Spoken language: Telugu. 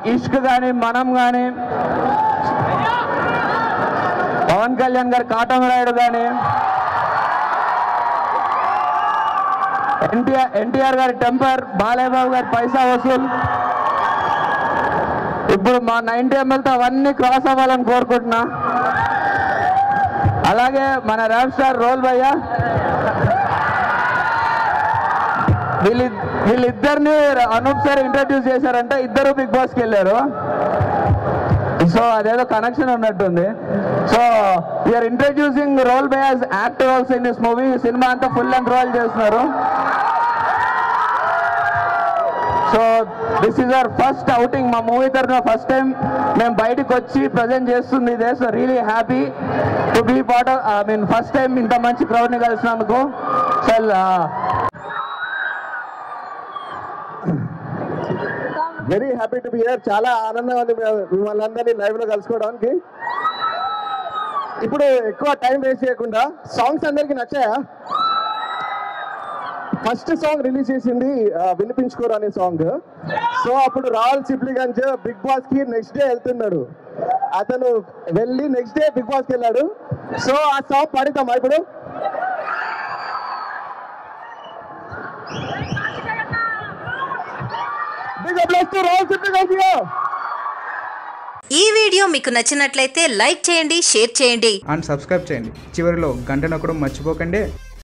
ఇష్క్ కానీ మనం కానీ పవన్ కళ్యాణ్ గారి కాటమరాయుడు కానీ ఎన్టీఆర్ ఎన్టీఆర్ గారి టెంపర్ బాలయ్య బాబు గారి పైసా వసూల్ ఇప్పుడు మా నైన్టీ ఎంఎల్తో అవన్నీ క్రాస్ అవ్వాలని కోరుకుంటున్నా అలాగే మన ర్యాప్ స్టార్ రోల్ భయ్య వీళ్ళి వీళ్ళిద్దరిని అనూప్ సార్ ఇంట్రడ్యూస్ చేశారంటే ఇద్దరు బిగ్ బాస్కి వెళ్ళారు సో అదేదో కనెక్షన్ ఉన్నట్టుంది so we're introducing role by as actor also in this movie cinema అంతా ఫుల్ లెంత్ రోల్ చేస్తున్నారు so this is our first outing మా మూవీ తరఫున ఫస్ట్ టైం మేము బయటకు వచ్చి ప్రజెంట్ చేస్తుంది ఇదే so really happy to be part I mean first time ఇంత మంచి క్రౌడ్ని కలిసినందుకు so very happy to be here చాలా ఆనందంగా ఉంది మీ- మిమ్మల్ని అందరినీ లైవ్ లో కలుసుకోవడానికి ఇప్పుడు ఎక్కువ టైం వేస్ట్ చేయకుండా సాంగ్స్ అందరికి నచ్చాయా ఫస్ట్ సాంగ్ రిలీజ్ చేసింది ఆ, వినిపించుకోరు అనే సాంగ్ సో అప్పుడు రాహుల్ సిప్లిగంజ్ బిగ్ బాస్ కి నెక్స్ట్ డే వెళ్తున్నాడు అతను వెళ్ళి నెక్స్ట్ డే బిగ్ బాస్ కి వెళ్ళాడు సో ఆ సాంగ్ పాడుతామా ఇప్పుడు big applause to Rahul Sipligunj ఈ వీడియో మీకు నచ్చినట్లయితే లైక్ చేయండి షేర్ చేయండి అండ్ సబ్స్క్రైబ్ చేయండి చివరిలో గంట నొక్కడం మర్చిపోకండి